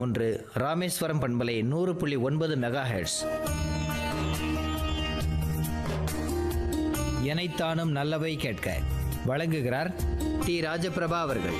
ஒன்று ராமேஸ்வரம் பண்பலை நூறு புள்ளி ஒன்பது மெகா ஹெர்ட்ஸ் எனைத்தானும் நல்லவை கேட்க வழங்குகிறார் டி ராஜபிரபா அவர்கள்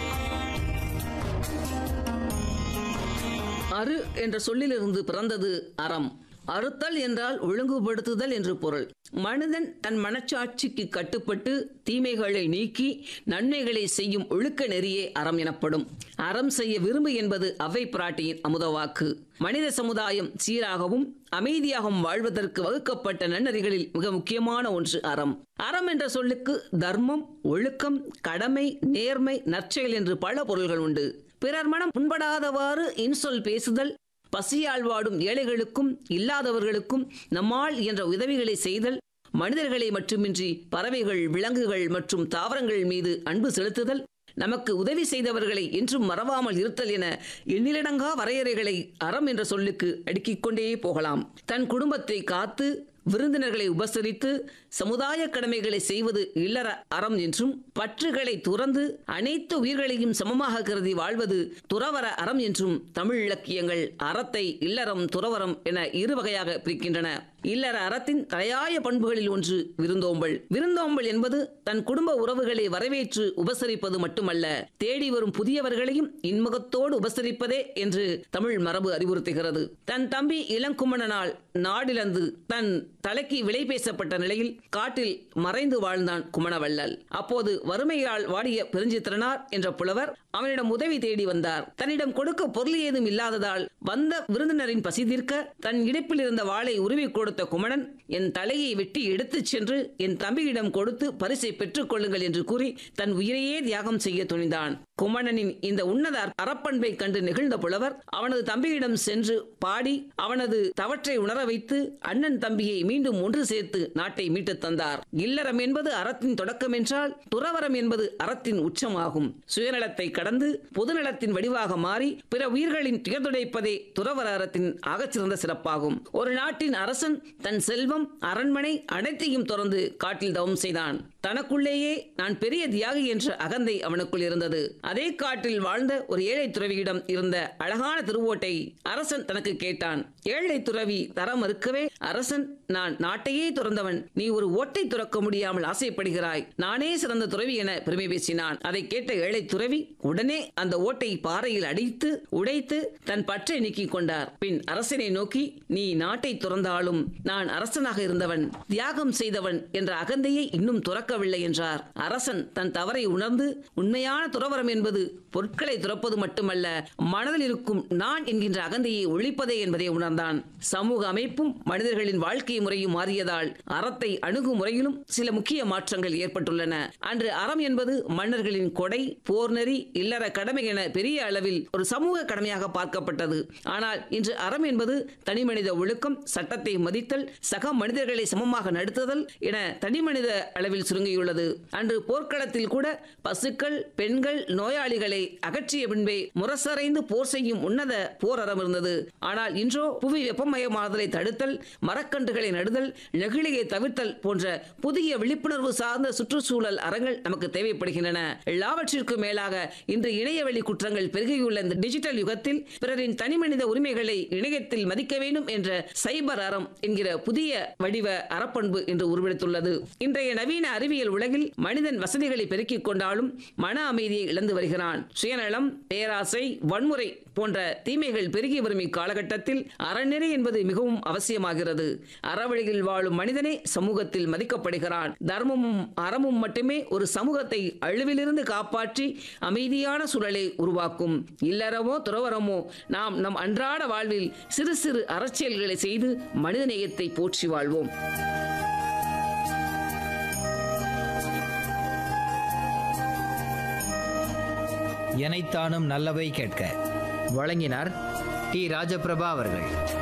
அரு என்ற சொல்லிலிருந்து பிறந்தது அறம் அறுத்தல் என்றால் ஒழுங்குபடுத்துதல் என்று பொருள் மனிதன் தன் மனச்சாட்சிக்கு கட்டுப்பட்டு தீமைகளை நீக்கி நன்மைகளை செய்யும் ஒழுக்க நெறியே அறம் எனப்படும் அறம் செய்ய விரும்பு என்பது அவை பிராட்டியின் அமுதவாக்கு மனித சமுதாயம் சீராகவும் அமைதியாகவும் வாழ்வதற்கு வகுக்கப்பட்ட நன்னறிகளில் மிக முக்கியமான ஒன்று அறம் அறம் என்ற சொல்லுக்கு தர்மம் ஒழுக்கம் கடமை நேர்மை நற்செயல் என்று பல பொருள்கள் உண்டு பிறர் மனம் புண்படாதவாறு இன்சொல் பேசுதல் பசியால் வாடும் ஏழைகளுக்கும் இல்லாதவர்களுக்கும் நம்மால் என்ற உதவிகளை செய்தல் மனிதர்களை மட்டுமின்றி பறவைகள் விலங்குகள் மற்றும் தாவரங்கள் மீது அன்பு செலுத்துதல் நமக்கு உதவி செய்தவர்களை என்றும் மறவாமல் இருத்தல் என எண்ணிலடங்கா வரையறைகளை அறம் என்ற சொல்லுக்கு அடுக்கிக் கொண்டே போகலாம் தன் குடும்பத்தை காத்து விருந்தினர்களை உபசரித்து சமுதாய கடமைகளை செய்வது இல்லற அறம் என்றும் பற்றுகளை துறந்து அனைத்து உயிர்களையும் சமமாக கருதி வாழ்வது துறவர அறம் என்றும் தமிழ் இலக்கியங்கள் அறத்தை இல்லறம் துறவரம் என இரு வகையாக பிரிக்கின்றன இல்லற அறத்தின் தலையாய பண்புகளில் ஒன்று விருந்தோம்பல் விருந்தோம்பல் என்பது தன் குடும்ப உறவுகளை வரவேற்று உபசரிப்பது மட்டுமல்ல தேடி வரும் புதியவர்களையும் இன்முகத்தோடு உபசரிப்பதே என்று தமிழ் மரபு அறிவுறுத்துகிறது தன் தம்பி இளங்குமணனால் நாடிழந்து தன் தலைக்கு விலை பேசப்பட்ட நிலையில் காட்டில் மறைந்து வாழ்ந்தான் குமணவள்ளல் அப்போது வறுமையால் வாடிய பெருஞ்சித்திரனார் என்ற புலவர் அவனிடம் உதவி தேடி வந்தார் தன்னிடம் கொடுக்க பொருள் ஏதும் இல்லாததால் வந்த விருந்தினரின் பசி தீர்க்க தன் இடுப்பில் இருந்த வாளை உருவி கொடுத்த குமணன் என் தலையை வெட்டி எடுத்துச் சென்று என் தம்பியிடம் கொடுத்து பரிசை பெற்றுக் கொள்ளுங்கள் என்று கூறி தன் உயிரையே தியாகம் செய்ய துணிந்தான் குமணனின் இந்த உன்னத அறப்பண்பை கண்டு நெகிழ்ந்த புலவர் அவனது தம்பியிடம் சென்று பாடி அவனது தவற்றை உணர வைத்து அண்ணன் தம்பியை மீண்டும் ஒன்று சேர்த்து நாட்டை மீட்டுத் தந்தார் இல்லறம் என்பது அறத்தின் தொடக்கம் என்றால் துறவரம் என்பது அறத்தின் உச்சமாகும் சுயநலத்தை கடந்து பொதுநலத்தின் வடிவாக மாறி பிற உயிர்களின் துயர்துடைப்பதே துறவர அறத்தின் ஆகச்சிறந்த சிறப்பாகும் ஒரு நாட்டின் அரசன் தன் செல்வம் அரண்மனை அனைத்தையும் தொடர்ந்து காட்டில் தவம் செய்தான் தனக்குள்ளேயே நான் பெரிய தியாகி என்ற அகந்தை அவனுக்குள் இருந்தது அதே காட்டில் வாழ்ந்த ஒரு ஏழை துறவியிடம் இருந்த அழகான திருவோட்டை அரசன் தனக்கு கேட்டான் ஏழை துறவி தர மறுக்கவே அரசன் நான் நாட்டையே துறந்தவன் நீ ஒரு ஓட்டை துறக்க முடியாமல் ஆசைப்படுகிறாய் நானே சிறந்த துறவி என பெருமை பேசினான் அதை கேட்ட ஏழை துறவி உடனே அந்த ஓட்டை பாறையில் அடித்து உடைத்து தன் பற்றை நீக்கிக் கொண்டார் பின் அரசனை நோக்கி நீ நாட்டை துறந்தாலும் நான் அரசனாக இருந்தவன் தியாகம் செய்தவன் என்ற அகந்தையை இன்னும் துறக்கவில்லை என்றார் அரசன் தன் தவறை உணர்ந்து உண்மையான துறவரம் என்பது பொருட்களை துறப்பது மட்டுமல்ல மனதில் இருக்கும் நான் என்கின்ற அகந்தையை ஒழிப்பதே என்பதை உணர்ந்தான் சமூக அமைப்பும் மனிதர்களின் வாழ்க்கை முறையும் மாறியதால் அறத்தை அணுகும் முறையிலும் சில முக்கிய மாற்றங்கள் ஏற்பட்டுள்ளன அன்று அறம் என்பது மன்னர்களின் கொடை போர்நெறி இல்லற கடமை என பெரிய அளவில் ஒரு சமூக கடமையாக பார்க்கப்பட்டது ஆனால் இன்று அறம் என்பது தனிமனித ஒழுக்கம் சட்டத்தை மதித்தல் சக மனிதர்களை சமமாக நடத்துதல் என தனிமனித அளவில் சுருங்கியுள்ளது அன்று போர்க்களத்தில் கூட பசுக்கள் பெண்கள் நோயாளிகளை அகற்றிய பின்பே முரசறைந்து போர் செய்யும் உன்னத போர் அறம் இருந்தது ஆனால் இன்றோ புவி வெப்பமயமாதலை தடுத்தல் மரக்கன்றுகளை நடுதல் நெகிழியை தவிர்த்தல் போன்ற புதிய விழிப்புணர்வு சார்ந்த சுற்றுச்சூழல் அறங்கள் நமக்கு தேவைப்படுகின்றன எல்லாவற்றிற்கும் மேலாக இன்று இணையவழி குற்றங்கள் பெருகியுள்ள இந்த டிஜிட்டல் யுகத்தில் பிறரின் தனிமனித உரிமைகளை இணையத்தில் மதிக்க வேண்டும் என்ற சைபர் அறம் என்கிற புதிய வடிவ அறப்பண்பு என்று உருவெடுத்துள்ளது இன்றைய நவீன அறிவியல் உலகில் மனிதன் வசதிகளை பெருக்கிக் கொண்டாலும் மன அமைதியை இழந்து வருகிறான் சுயநலம் பேராசை வன்முறை போன்ற தீமைகள் பெருகி வரும் இக்காலகட்டத்தில் அறநெறி என்பது மிகவும் அவசியமாகிறது அறவழியில் வாழும் மனிதனே சமூகத்தில் மதிக்கப்படுகிறான் தர்மமும் அறமும் மட்டுமே ஒரு சமூகத்தை அழிவிலிருந்து காப்பாற்றி அமைதியான சூழலை உருவாக்கும் இல்லறமோ துறவரமோ நாம் நம் அன்றாட வாழ்வில் சிறு சிறு அறச்செயல்களை செய்து மனிதநேயத்தை போற்றி வாழ்வோம் எனைத்தானும் நல்லவை கேட்க வழங்கினார் டி ராஜபிரபா அவர்கள்